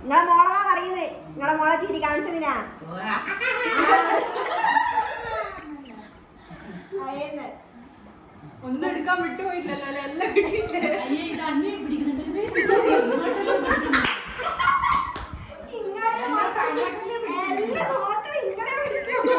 നിങ്ങളെ മോളതാ പറയുന്നത് നിങ്ങളെ മോളെ ചിരി കാണിച്ചതിനാ അയന്ന്. ഒന്നും എടുക്കാൻ വിട്ടുപോയില്ലല്ലോ അല്ലേ? എല്ലാം കിട്ടിയില്ലേ ഇങ്ങളെ മക്കളെ എല്ലാ മക്കളെ ഇങ്ങളെ വിളിക്കുന്നു.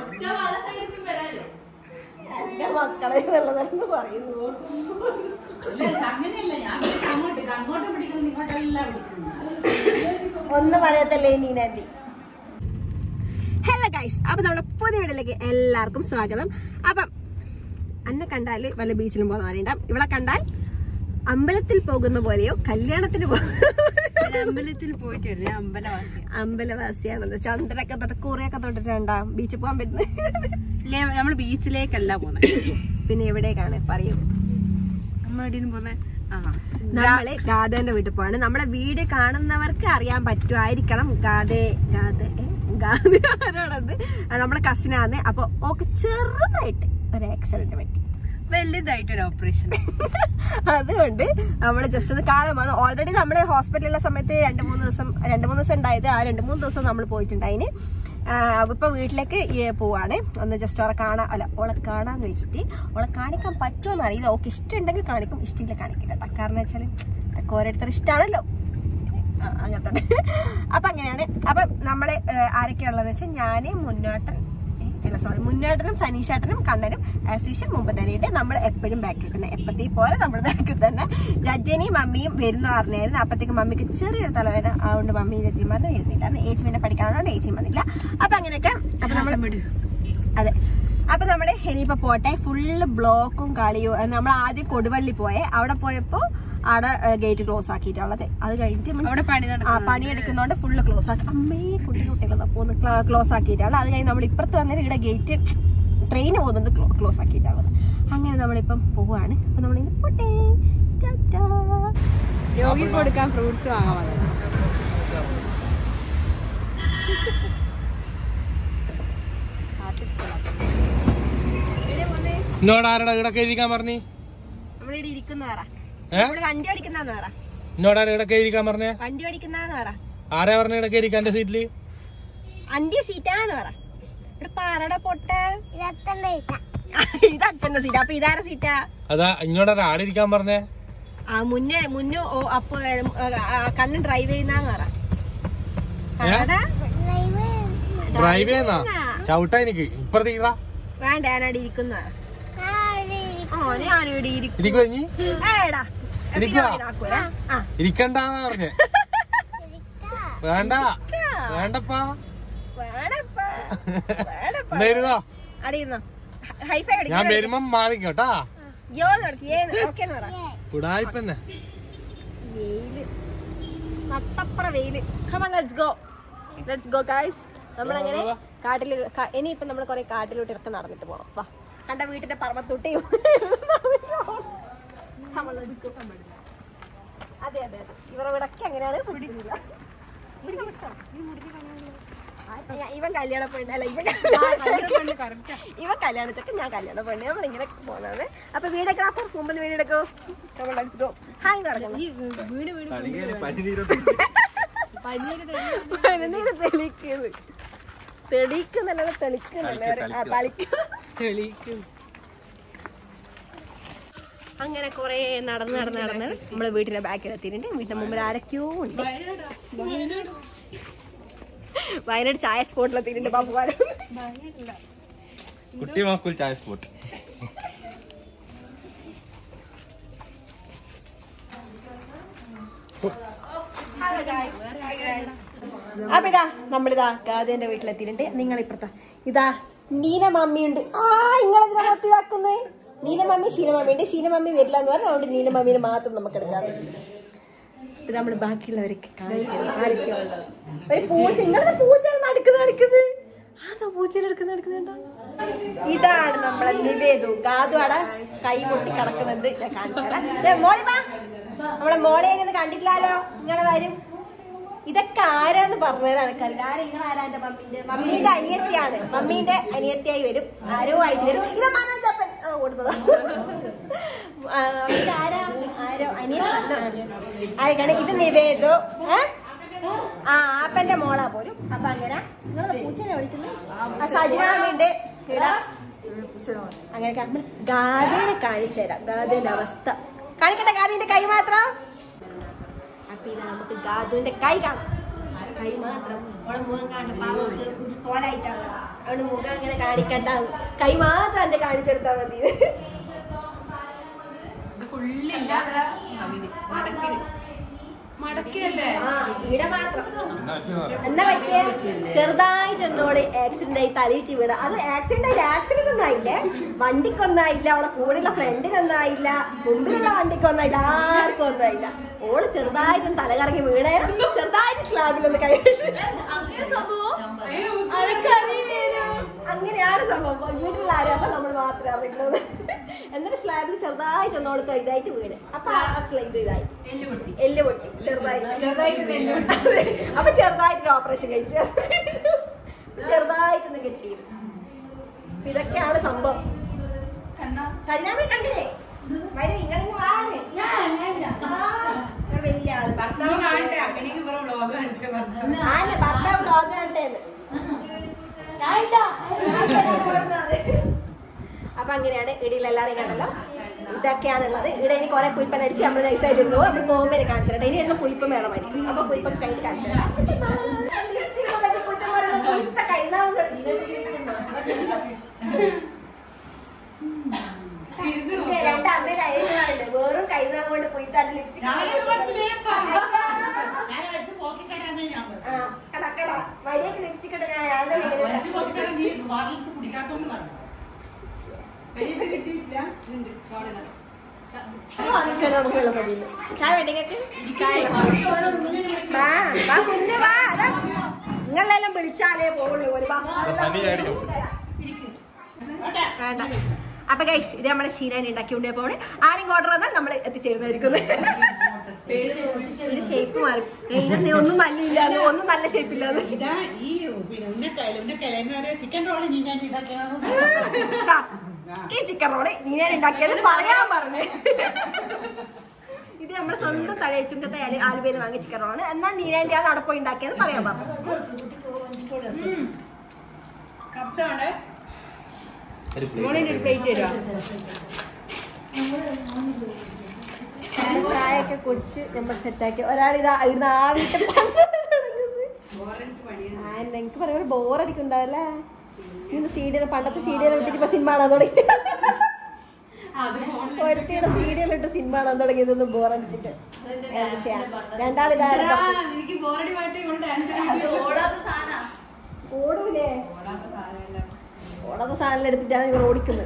എന്റെ മക്കളെ എന്നുള്ളതെന്ന് പറയുന്നു അങ്ങനെയല്ല ഞാൻ പിടിക്കും അങ്ങോട്ട് അങ്ങോട്ട് പിടിക്കുന്നു ഇങ്ങോട്ടെല്ലാം പിടിക്കുന്നു ഒന്ന് പറയത്തല്ലേ നീനാൻറ്റി ഹലോ ഗൈസ് അപ്പൊ നമ്മുടെ പുതിയ വീട്ടിലേക്ക് എല്ലാവർക്കും സ്വാഗതം അപ്പം അന്നെ കണ്ടാൽ വല്ല ബീച്ചിലും പോകുന്ന അറിയണ്ടാം ഇവിടെ കണ്ടാൽ അമ്പലത്തിൽ പോകുന്ന പോലെയോ കല്യാണത്തിന് പോകുന്ന അമ്പലത്തിൽ പോയിട്ട് വരുന്നത് അമ്പലവാസി അമ്പലവാസിയാണത് ചന്ദ്രൊക്കെ തൊട്ട് കൂറിയൊക്കെ തൊട്ടിട്ടുണ്ടാവും ബീച്ചിൽ പോകാൻ പറ്റുന്നത് നമ്മൾ ബീച്ചിലേക്കല്ല പോന്നെ പിന്നെ എവിടേക്കാണ് പറയൂ നമ്മൾ എവിടെയും പോന്നെ ആ നമ്മള് ഗാദേന്റെ വീട്ടിൽ പോവാണ് നമ്മളെ വീട് കാണുന്നവർക്ക് അറിയാൻ പറ്റുമായിരിക്കണം ഗാദേ ഗാദേ ഏ? ഗാദേ ആരാണത് അത് നമ്മളെ കസിനാണ് അപ്പൊ ഓക്ക് ചെറുതായിട്ട് ഒരു ആക്സിഡന്റ് പറ്റി വലുതായിട്ടൊരു ഓപ്പറേഷൻ അതുകൊണ്ട് നമ്മൾ ജസ്റ്റ് ഒന്ന് കാണാൻ വന്നു ഓൾറെഡി നമ്മൾ ഹോസ്പിറ്റലിലുള്ള സമയത്ത് രണ്ട് മൂന്ന് ദിവസം രണ്ട് മൂന്ന് ദിവസം ഉണ്ടായത് ആ രണ്ട് മൂന്ന് ദിവസം നമ്മൾ പോയിട്ടുണ്ടായിന് ഇപ്പൊ വീട്ടിലേക്ക് ഈ പോവാണ് ഒന്ന് ജസ്റ്റ് ഓളെ കാണാൻ അല്ല ഓളെ കാണാന്ന് വെച്ചിട്ട് ഓളെ കാണിക്കാൻ പറ്റുമോ അറിയില്ല ഓക്ക് ഇഷ്ടമുണ്ടെങ്കിൽ കാണിക്കും ഇഷ്ടമില്ല കാണിക്കില്ല കേട്ടോ കാരണം വെച്ചാൽ ഒക്കെ ഓരോരുത്തർ ഇഷ്ടമാണല്ലോ ആ, അങ്ങനത്തെ അപ്പൊ അങ്ങനെയാണ് അപ്പൊ നമ്മള് ആരൊക്കെയാ ഉള്ളതെന്ന് വെച്ചാൽ ഞാന് മുന്നോട്ടൻ ഏ, അല്ല സോറി മുന്നോട്ടനും സനീഷേട്ടനും കണ്ണനും ആസ് യൂഷ്വൽ മുമ്പ് തന്നെയുണ്ട് നമ്മൾ എപ്പോഴും ബാക്കിൽ തന്നെ എപ്പത്തീ പോലെ നമ്മൾ ബാക്കിൽ തന്നെ ജജ്ജനിയും മമ്മിയും വരുന്ന പറഞ്ഞായിരുന്നു അപ്പത്തേക്ക് മമ്മിക്ക് ചെറിയൊരു തലവേദന അതുകൊണ്ട് മമ്മിയും ജജ്ജിയും പറഞ്ഞു വരുന്നില്ല അന്ന് ഏച്ചി പിന്നെ പഠിക്കാനുണ്ട് ഏച്ചിയും വന്നില്ല അപ്പൊ അങ്ങനെയൊക്കെ അപ്പൊ നമ്മൾ അതെ അപ്പൊ നമ്മള് ഇനിയിപ്പോ പോട്ടെ ഫുള്ള് ബ്ലോക്കും കളിയും അത് നമ്മൾ ആദ്യം കൊടുവള്ളി പോയെ അവിടെ പോയപ്പോ അവിടെ ഗേറ്റ് ക്ലോസ് ആക്കിയിട്ടുള്ളത് അത് കഴിഞ്ഞിട്ട് means അവിടെ പണി ആ നടക്കുന്നു പണിയെടുക്കുന്നോണ്ട് ഫുള്ള് ക്ലോസ് ആക്കി അമ്മേ കുട്ടി കുട്ടികളെ പോന്ന് ക്ലോസ് ആക്കിയിട്ടാണ് അത് കഴിഞ്ഞ് നമ്മൾ ഇപ്പുറത്ത് വന്നിട്ട് ഇവിടെ ഗേറ്റ് ട്രെയിൻ പോകുന്നുണ്ട് ക്ലോസ് ആക്കിയിട്ടുള്ളത് അങ്ങനെ നമ്മളിപ്പം പോവാണ് അപ്പൊ നമ്മളിങ്ങനെ പോട്ടെ ടാറ്റാ. രോഗി കൊടുക്കാൻ ഫ്രൂട്ട്സ് വാങ്ങാൻ വന്നത് ഇവിടെ പോന്നെ എന്നോട് ആരടാ ഇവിടെ ഇരിക്കാൻ പറഞ്ഞി നമ്മളിവിടെ ഇരിക്കുന്ന പറ ഏ നമ്മള് വണ്ടി ഓടിക്കുന്നാന്ന് പറ എന്നോട് ആരാ ഇവിടെ ഇരിക്കാൻ പറഞ്ഞേ വണ്ടി ഓടിക്കുന്നാന്ന് പറ ആരാ പറഞ്ഞ ഇവിടെ ഇരിക്കാൻ എന്റെ സീറ്റില് അന്റെ സീറ്റാന്ന് പറ ഇവിടെ പാറട പൊട്ട ഇത് അച്ഛന്റെ സീറ്റാ അപ്പൊ ഇതാര സീറ്റാ അതാ ഇങ്ങോട്ട് ആരാ ആടെ ഇരിക്കാൻ പറഞ്ഞേ ആ മുന്നേ മുന്നേ ഓ അപ്പൊ കണ്ണൻ ഡ്രൈവ് ചെയ്യുന്നാന്ന് പറ പറടാ. ഡ്രൈവ് ചെയ്യുന്നാ ചവിട്ടാ എനിക്ക് ഇപ്പഴത്തേക്കാ വേണ്ട ഞാനവിടെ ഇരിക്കുന്ന ഓ ഞാനിവിടെ ഇരിക്കും ഇരിക്കോ ഇനി ഏടാ ഇരിക്കുവാ? പിന്നെ ഇതാക്കൂല. ആ ഇരിക്കണ്ടാന്ന് പറഞ്ഞേ വേണ്ട വേണ്ടപ്പാ വേണപ്പാ വേണപ്പാ എന്തായിരുന്നോ അടിയുന്നോ ഹൈഫൈ ഞാൻ വരുമ്പം മാറിക്കോട്ടാ യോ നടക്കി ഏന്ന് ഓക്കെ എന്ന് പറ ഉടായിപ്പന്നെ വെയില് നട്ടപ്പുറ വെയില് come on let's go let's go guys നമ്മളങ്ങനെ കാട്ടിൽ ഇനിയിപ്പം നമ്മൾ കുറെ കാട്ടിലോട്ട് ഇറക്കം നടന്നിട്ട് പോകണം വാ കണ്ട വീട്ടിന്റെ പറമ്പത്തൊട്ടിയും Come on, let's go. അതെ അതെ അതെ ഇവരുടെ വിടക്ക് അങ്ങനെയാണ് പിടിക്കുന്നില്ല ആ, ഇവൻ കല്യാണ പെണ്ണ് അല്ല ഇവൻ ഇവൻ കല്യാണത്തൊക്കെ ഞാൻ കല്യാണ പെണ്ണ് നമ്മളിങ്ങനെ പോകുന്നതാണ് അപ്പൊ വീഡിയോഗ്രാഫർ മുമ്പ് വീഡിയോ എടുക്കോ നമ്മൾ ലെറ്റ്സ് ഗോ ഹായ് നടക്കണം പനിനീര് തെളിക്കുന്നത് തെളിക്കുന്നല്ലാതെ തെളിക്കുന്നല്ല ആ തളിക്കും അങ്ങനെ കൊറേ നടന്ന് നടന്ന് നടന്ന് നമ്മളെ വീട്ടിന്റെ ബാക്കിൽ എത്തിയിട്ടുണ്ട് വീട്ടിന്റെ മുമ്പിൽ ആരൊക്കെയോ ഉണ്ട് വയനാട് ചായ സ്പോട്ടിൽ എത്തിയിട്ടുണ്ട് ബാബുകാരൻ കുട്ടി മാക്കുൽ ചായ സ്പോട്ട് അപ്പൊ ഇതാ നമ്മളിതാ ഗാദേന്റെ വീട്ടിലെത്തിയിട്ടുണ്ട് നിങ്ങൾ ഇപ്പുറത്താ ഇതാ നീന മമ്മിയുണ്ട് ആ നിങ്ങളെന്തിനാ മൊത്തം ഇതാക്കുന്നേ നീന മമ്മി ശീന മമ്മി ഉണ്ട് ശീന മമ്മി വരില്ല എന്ന് പറഞ്ഞാൽ അതുകൊണ്ട് നീന മമ്മീനെ മാത്രം നമുക്ക് എടുക്കാതെ ഇത് നമ്മൾ ബാക്കിയുള്ളവരൊക്കെ കാണിച്ചു ആരൊക്കെയാ ഉള്ളത് ഒരു പൂച്ച നിങ്ങളുടെ പൂച്ച നടക്കുന്നത് നടക്കുന്നത് അതാ പൂച്ച നടക്കുന്നത് നടക്കുന്നുണ്ടോ ഇതാണ് നമ്മളെ നിവേദു ഗാദു അവിടെ കൈ പൊട്ടി കിടക്കുന്നുണ്ട് ഞാൻ കാണിച്ചു തരാം ദേ, മോളി വാ നമ്മളെ മോളെ ഇങ്ങനെ കണ്ടിട്ടില്ലല്ലോ നിങ്ങളതാരും ഇതൊക്കെ ആരാന്ന് പറഞ്ഞുതരാൻ എനിക്കറിയില്ല ആരാ നിങ്ങൾ ആരാ എന്റെ മമ്മീന്റെ മമ്മീന്റെ അനിയത്തിയാണ് മമ്മീന്റെ അനിയത്തിയായി വരും ആരോ ആയിട്ട് വരും ഇത് മനോജപ്പൻ ആ, ഓടുന്നതാ ആ, ഇത് ആരാ ആരോ അനിയത്തി ആരൊക്കെയാണ് ഇത് നിവേദു ഏ? അപ്പന്റെ മോളാ പോലും അപ്പൊ അങ്ങനെ നിങ്ങളെ പൂച്ചനെ വിളിക്കുന്നത് ആ സജനാമിന്റെ ഇവിടെ അങ്ങനെ നമ്മൾ ഗാദിനെ കാണിച്ചു തരാം ഗാദിന്റെ അവസ്ഥ കാണിക്കട്ടെ ഗാദിന്റെ കൈ മാത്രം അപ്പൊ ഇത് നമുക്ക് ഗാദുവിന്റെ കൈ കാണാം കൈ മാത്രം അവളെ മുഖം കാണും പാവക്ക് കോലായിട്ടാണ് അവളുടെ മുഖം അങ്ങനെ കാണിക്കണ്ട കൈ മാത്രം എന്റെ കാണിച്ചെടുത്താൽ മതി ഫുള്ളില്ല മടക്കിന് മടക്കിനല്ലേ ആ ഇവിടെ മാത്രം എന്നാ പറ്റിയ ചെറുതായിട്ട് ഒന്നോട് ആക്സിഡന്റ് ആയി തലയിട്ട് വീണ അത് ആക്സിഡന്റ് ആയിട്ട് ആക്സിഡന്റ് ഒന്നും ആയില്ലേ വണ്ടിക്കൊന്നും ആയില്ല അവിടെ കൂടെയുള്ള ഫ്രണ്ടിനൊന്നും ആയില്ല മുമ്പിലുള്ള വണ്ടിക്കൊന്നും ആയില്ല ആർക്കും ഒന്നും ആയില്ല ഓള് ചെറുതായിട്ടും തലകറങ്ങി വീണേ ചെറുതായിട്ട് സ്ലാബിലൊന്ന് കൈ അങ്ങനെ സംഭവം അങ്ങനെയാണ് സംഭവം വീട്ടിലുള്ള ആരല്ല നമ്മൾ മാത്രമേ അറിയുന്നത് എന്നിട്ട് സ്ലാബിൽ ചെറുതായിട്ട് ഒന്നോട് ഇതായിട്ട് വീണ് അപ്പൊ ആ സ്ല- ഇത് ഇതായി എല്ല് പൊട്ടി എല്ല് പൊട്ടി ചെറുതായിട്ട് ചെറുതായിട്ട് എല്ല് പൊട്ടി. അതെ. അപ്പൊ ചെറുതായിട്ടൊരു ഓപ്പറേഷൻ കഴിച്ചു ചെറുതായിട്ടൊന്ന് കിട്ടിയത് ഇതൊക്കെയാണ് സംഭവം കണ്ടോ ചൈനാമി കണ്ടില്ലേ വരും ഇങ്ങളിങ്ങ് വാണ് വലിയ ആള് ഭർത്താവ് കാണട്ടെ അങ്ങനെയൊക്കെ ഇവരെ വ്ളോഗ് കണ്ടിട്ട് ഭർത്താവ് ആന്നെ ഭർത്താവ് ബ്ലോഗ് കണ്ടേന്ന് അപ്പൊ അങ്ങനെയാണ് ഇടിയിൽ എല്ലാവരും കണ്ടല്ലോ ഇതൊക്കെയാണുള്ളത് ഇവിടെ ഇനി കുറെ കുയിപ്പൻ അടിച്ച് നമ്മൾ നൈസായിട്ട് ഇരുന്നു നമ്മൾ പോകുമ്പോൾ വരെ കാണിച്ചു തരാം ഇനി എണ്ണം കുയിപ്പം വേണമായിരിക്കും അപ്പൊ കുയിപ്പം കഴിഞ്ഞ് കാണിച്ചു തരാം ലിപ്സ്റ്റിക് പറ്റി കുറ്റം പറയുന്ന കുയിത്ത കൈനാവുകൾ ഇത് രണ്ട് അമ്മയുടെ അയച്ചാണ് വെറും കൈനാവ് കൊണ്ട് കുയിത്താട്ട് ലിപ്സ്റ്റിക് ഞാൻ അടിച്ച് പോക്കി തരാന്നേ ഞാൻ പറഞ്ഞു. കടക്കട മര്യാദക്ക് ലിപ്സ്റ്റിക് ഇട്ട് ഞാൻ ഞാൻ തന്നെ ഇങ്ങനെ അടിച്ച് പോക്കി തരാൻ നീ ഹോർലിക്സ് കുടിക്കാത്തോണ്ട് പറഞ്ഞു വലിയത് കിട്ടിയിട്ടില്ല ഉണ്ട് ചോടല വാങ്ങിച്ചാണ് നമുക്ക് വെള്ളം മതിയില്ല ചായ വേണ്ടെങ്കിൽ വാ വാ മുന്നേ വാ അതാ നിങ്ങളെല്ലാം വിളിച്ചാലേ പോകുള്ളൂ ഒരു വാ. വേണ്ട അപ്പൊ ഗൈസ് ഇത് നമ്മുടെ ശീലാൻ ഉണ്ടാക്കിക്കൊണ്ടേ പോണ് ആരെങ്കിലും ഓർഡർ വന്നാൽ നമ്മൾ എത്തിച്ചേരുന്നതായിരിക്കും ഇത് ഷേപ്പ് മാറി ഇതിന് ഒന്നും നല്ലില്ല ഒന്നും നല്ല ഷേപ്പ് ഇല്ലാതെ ഇതാ ഈ പിന്നെ ഉന്നക്കായാലും ഉന്നക്കായാലും എന്താ ചിക്കൻ റോള് നീ ഞാൻ ഉണ്ടാക്കിയാണെന്ന് ദാ, ഈ ചിക്കൻ റോള് നീ ഞാൻ ഉണ്ടാക്കിയത് പറയാൻ പറഞ്ഞു ഇത് നമ്മുടെ സ്വന്തം തഴയച്ചുങ്കത്തെ ആലുവയിൽ വാങ്ങിയ ചിക്കൻ റോളാണ് എന്നാൽ നീനാൻ്റെ അത് അവിടെ പോയി ഉണ്ടാക്കിയത് പറയാൻ പറഞ്ഞു കപ്സാണ് മോളിന്റെ ഒരു പ്ലേറ്റ് തരുമോ ചായയൊക്കെ കുടിച്ച് നമ്മൾ സെറ്റാക്കി ഒരാൾ ഇതാ ഇവിടുന്ന് ആ വീട്ടിൽ എനിക്ക് പറയാൻ ബോറടിക്കുണ്ടാവല്ലേ ഇന്ന് സീഡിയൽ പണ്ടത്തെ സീഡിയൽ വിട്ടിട്ട് ഇപ്പൊ സിനിമ കാണാൻ തുടങ്ങി ഒരുത്തിയുടെ സീഡിയൽ ഇട്ട് സിനിമ കാണാൻ തുടങ്ങി ഇതൊന്നും ബോറടിച്ചിട്ട് എന്ത് ചെയ്യാൻ രണ്ടാളിതായിരുന്നു എനിക്ക് ബോറടി മാറ്റി കൊണ്ട് ഡാൻസ് ഓടാത്ത സാധന ഓടൂലേ ഓടാത്ത സാധനമല്ല ഓടാത്ത സാധനം എടുത്തിട്ടാണ് ഇവർ ഓടിക്കുന്നത്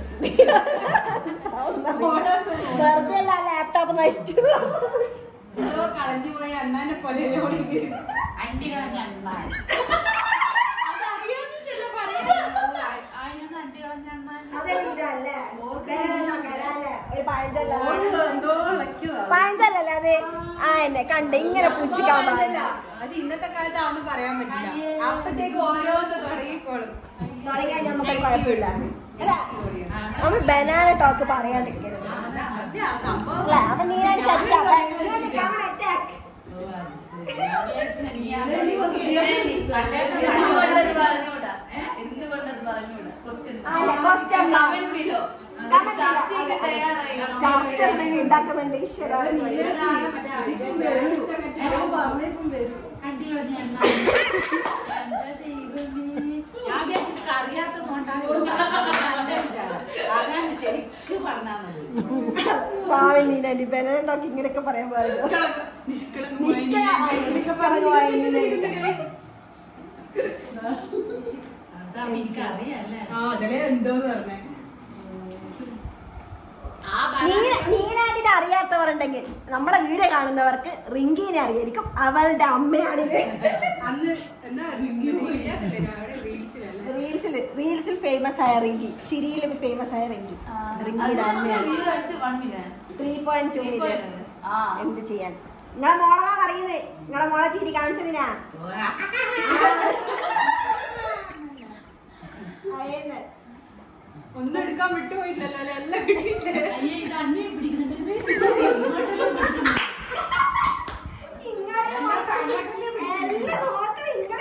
വെറുതെ അല്ല ലാപ്ടോപ്പ് നശിച്ചു എന്തോ കളഞ്ഞു പോയ അണ്ണാനെ പോലെ ഓടിക്കും അണ്ടി കളഞ്ഞ അണ്ണാൻ അതറിയാമെന്ന് ചില പറയുന്നത് അതിനൊന്നും അണ്ടി കളഞ്ഞ അണ്ണാൻ അതെ ഇതല്ലേ ഒരു പഴഞ്ചൊല്ല എന്തോ ഇളക്കിയതാ പഴഞ്ചൊല്ലല്ലേ അത് ആ എന്നെ കണ്ട് ഇങ്ങനെ പുച്ഛിക്കാൻ പാടില്ല പക്ഷെ ഇന്നത്തെ കാലത്ത് അതൊന്നും പറയാൻ പറ്റില്ല അപ്പത്തേക്ക് ഓരോന്ന് തുടങ്ങിക്കോളും തുടങ്ങിയാൽ നമുക്ക് കുഴപ്പമില്ല അല്ല നമ്മൾ ബനാന ടോക്ക് പറയാണ്ടിരിക്കരുത് അത് ആ സംഭവം അല്ല അപ്പൊ നീരാണ് അറ്റാക്ക് എന്തുകൊണ്ടത് പറഞ്ഞൂടാ എന്തുകൊണ്ടത് പറഞ്ഞൂടാ ക്വസ്റ്റ്യൻ അല്ല ക്വസ്റ്റ്യൻ കമന്റ് ബിലോ ചർച്ചയ്ക്ക് തയ്യാറായിക്കണോ ചർച്ച എന്തെങ്കിലും ഉണ്ടാക്കുന്നുണ്ട് ഈശ്വര അണ്ടി കളഞ്ഞ അണ്ണാൻ എന്റെ ദൈവമേ ഞാൻ വിചാരിച്ചു അറിയാത്തതുകൊണ്ടാണ് അതാണ് ശരിക്കും പറഞ്ഞാൽ മതി പാവം നീനാൻറ്റി ബനാന ടോക്ക് ഇങ്ങനെയൊക്കെ പറയാൻ പാടില്ല നിഷ്കളങ്കമായ നിഷ്കളങ്കമായ നീനാൻറ്റി അതാ എനിക്കറിയാല്ലേ ആ അതിലെ എന്തോന്ന് പറഞ്ഞേ നീനാൻറ്റിനെ അറിയാത്തവരുണ്ടെങ്കിൽ നമ്മളെ വീഡിയോ കാണുന്നവർക്ക് റിങ്കിനെ അറിയായിരിക്കും അവളുടെ അമ്മയാണിത് അന്ന് എന്നാ ലിങ്കി പോയിട്ടില്ലേ അവിടെ റീൽസിലല്ലേ റീൽസിൽ റീൽസിൽ ഫേമസ് ആയ റിങ്കി ചിരിയിൽ ഫേമസ് ആയ റിങ്കി റിങ്കിയുടെ അമ്മയാണ് വ്യൂ അടിച്ച് one million three point two million ആ എന്ത് ചെയ്യാൻ നിങ്ങളെ മോളതാ പറയുന്നത് നിങ്ങളെ മോളെ ചിരി കാണിച്ചതിനാ അയന്ന്. ഒന്നും എടുക്കാൻ വിട്ടുപോയിട്ടില്ലല്ലോ അല്ലേ? എല്ലാം കിട്ടിയില്ലേ അയ്യേ ഇത് അന്യം പിടിക്കുന്നുണ്ട് ഇങ്ങളെ മാത്രം. എല്ലാം നോക്കണം ഇങ്ങളെ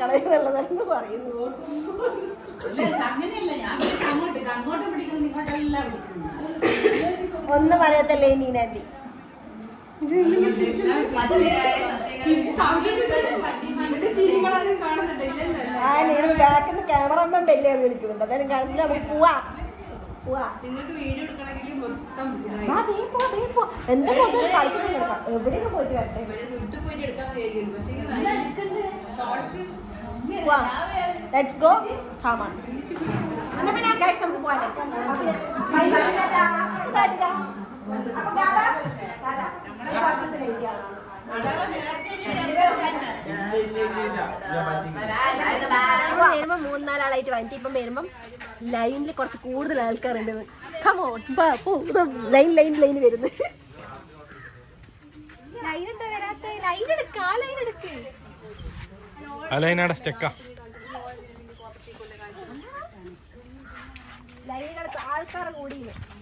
കളയുന്നുള്ളതെന്ന് പറയുന്നു അല്ല, അങ്ങനെയല്ല ഞാൻ വിളിക്കാം അങ്ങോട്ട് അങ്ങോട്ട് പിടിക്കുന്നു ഇങ്ങോട്ടെല്ലാം പിടിക്കുന്നു ഒന്ന് പറയത്തല്ലേ നീനാന്റി ഇവിടെ ചിരികളാരും കാണുന്നുണ്ട് ഇല്ലല്ലോ ആ നീ ബാക്കിൽ നിന്ന് ക്യാമറമാൻ വലിയ വിളിക്കുന്നുണ്ട് അതായത് കാണില്ല നമുക്ക് പോവാ പോവാ നിങ്ങൾക്ക് വീഡിയോ എടുക്കണമെങ്കിൽ മൊത്തം ഇതായി. ആ, ദേ പോ, ദേ പോ. എന്താ മൊത്തം കളിക്കുന്നത് കിടക്കാം. എവിടെയൊക്കെ പോയിട്ട് വരട്ടെ ഇവിടെ ദുരിച്ച് പോയിട്ട് എടുക്കാൻ വിചാരിക്കുന്നു പക്ഷേ ഇത് നല്ല ഷോർട്സ് പോവാ ലെറ്റ്സ് ഗോ സാമാൻ എന്നാ പിന്നെ ഗൈസ് നമുക്ക് പോകാം അപ്പൊ ഞാൻ- bye bye ടാറ്റാ. ടാറ്റാ. അപ്പൊ ഗാഡാസ്, ഗാഡാസ്. ഒരു കുറച്ച് late ആണ്. ഇപ്പൊ വരുമ്പോ മൂന്നാലാളായിട്ട് വന്നിട്ട് ഇപ്പം വരുമ്പം ലൈനിൽ കുറച്ച് കൂടുതൽ ആൾക്കാരുണ്ട് കമോ ലൈൻ ലൈൻ ലൈൻ വരുന്നു ലൈൻ എന്താ വരാത്ത ലൈൻ എടുക്ക ആ ലൈൻ എടുക്ക് അലൈനയുടെ സ്റ്റെക്കാ ലൈൻ എടുക്ക ആൾക്കാർ കൂടി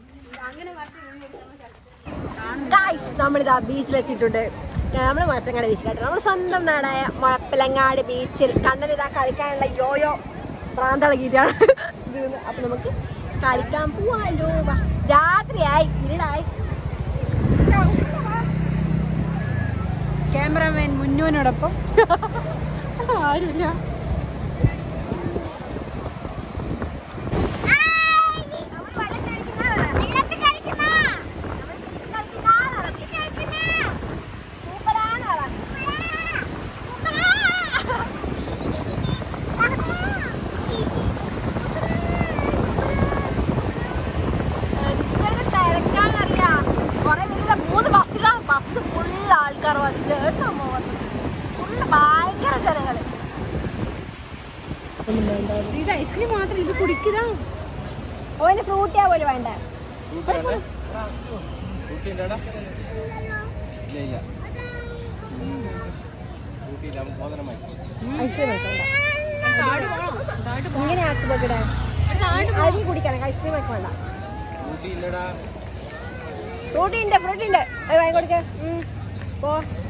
ഗായ്സ് നമ്മളിതാ ബീച്ചിലെത്തിയിട്ടുണ്ട് നമ്മൾ മുഴപ്പിലങ്ങാട് ബീച്ചിലായിട്ട് നമ്മൾ സ്വന്തം നാടായ മുഴപ്പിലങ്ങാട് ബീച്ചിൽ കണ്ണൻ ഇതാ കളിക്കാനുള്ള യോയോ ഭ്രാന്തളകീറ്റാണ് ഇത് അപ്പൊ നമുക്ക് കളിക്കാൻ പോവാലോ വാ. രാത്രിയായി ഇരുടായി ക്യാമറമാൻ മുന്നോനോടൊപ്പം ആരുമില്ല മൂന്ന് ബസ്സിലാ ബസ് ഫുൾ ആൾക്കാർ വന്നിട്ട് കേട്ടോ ഫുള്ള് ഭയങ്കര ജനങ്ങള് ഇത് ഐസ്ക്രീം മാത്രം ഇത് കുടിക്കുക ഓന് ഫ്രൂട്ടിയാ പോലെ വേണ്ട ഐസ്ക്രീം ഇങ്ങനെ ആക്കി വെക്കടേ അരി കുടിക്കണം ഐസ്ക്രീം ഒക്കെ വേണ്ട ഫ്രൂട്ടി ഉണ്ട് ഫ്രൂട്ടി ഉണ്ട് അത് വാങ്ങി കൊടുക്ക ഉം. പോ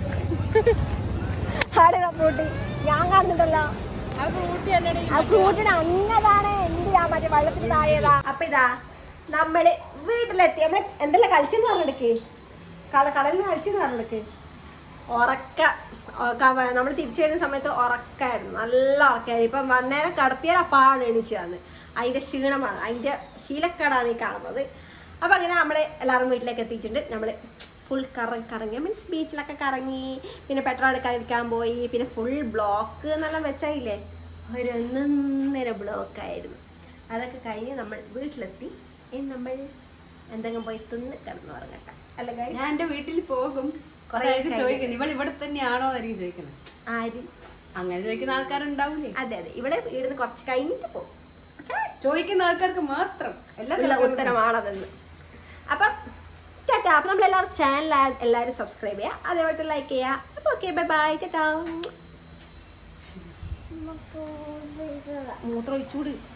ആടെടാ ഫ്രൂട്ടി ഞാൻ കാണുന്നുണ്ടല്ലോ ആ ഫ്രൂട്ടിന് അങ്ങതാണ് എന്തിനാ മറ്റേ വെള്ളത്തിന് താഴെയതാ അപ്പൊ ഇതാ നമ്മള് വീട്ടിലെത്തി നമ്മള് എന്തെല്ലാം കളിച്ചെന്ന് പറഞ്ഞെടുക്ക് കള കടലിൽ കളിച്ചെന്ന് പറഞ്ഞെടുക്ക് ഉറക്ക നമ്മൾ തിരിച്ചു വരുന്ന സമയത്ത് ഉറക്കായിരുന്നു നല്ല ഉറക്കായിരുന്നു ഇപ്പം വന്നേരം കടത്തിയാൽ അപ്പാണ് എണീച്ച് വന്ന് അതിന്റെ ക്ഷീണമാണ് അതിന്റെ ശീലക്കേടാണ് ഈ കാണുന്നത് അപ്പൊ അങ്ങനെ നമ്മള് എല്ലാവരും വീട്ടിലേക്ക് എത്തിയിട്ടുണ്ട് നമ്മള് ഫുൾ കറങ്ങി കറങ്ങി മീൻസ് ബീച്ചിലൊക്കെ കറങ്ങി പിന്നെ പെട്രോൾ എടുക്കാൻ പോയി പിന്നെ ഫുൾ ബ്ലോക്ക് എന്നെല്ലാം വെച്ചായില്ലേ ഒരു ഒന്നൊന്നര ബ്ലോക്ക് ആയിരുന്നു അതൊക്കെ കഴിഞ്ഞ് നമ്മൾ വീട്ടിലെത്തി ഇനി നമ്മൾ എന്തെങ്കിലും പോയി തിന്ന് കിടന്നു ഉറങ്ങട്ടെ അല്ല guys? ഞാൻ എന്റെ വീട്ടിൽ പോകും കുറേ കുറേ കഴിഞ്ഞ്. ചോദിക്കുന്നത് ഇവൾ ഇവിടെ തന്നെയാണോ എന്നായിരിക്കും ചോദിക്കുന്നത് ആരും അങ്ങനെ ചോദിക്കുന്ന ആൾക്കാരുണ്ടാവില്ലേ അതെ അതെ ഇവിടെ ഇവിടുന്ന് കുറച്ച് കഴിഞ്ഞിട്ട് പോകും ചോദിക്കുന്ന ആൾക്കാർക്ക് മാത്രം എല്ലാ ഉള്ള ഉത്തരമാണതെന്ന് അപ്പം ടാറ്റാ അപ്പം നമ്മൾ എല്ലാവരും ചാനൽ എല്ലാവരും സബ്സ്ക്രൈബ് ചെയ്യുക അതേപോലെ ലൈക്ക് ചെയ്യുക അപ്പോൾ ഓക്കെ ബൈ ബൈ ടാറ്റാ മൂത്രം ഒഴിച്ചൂട്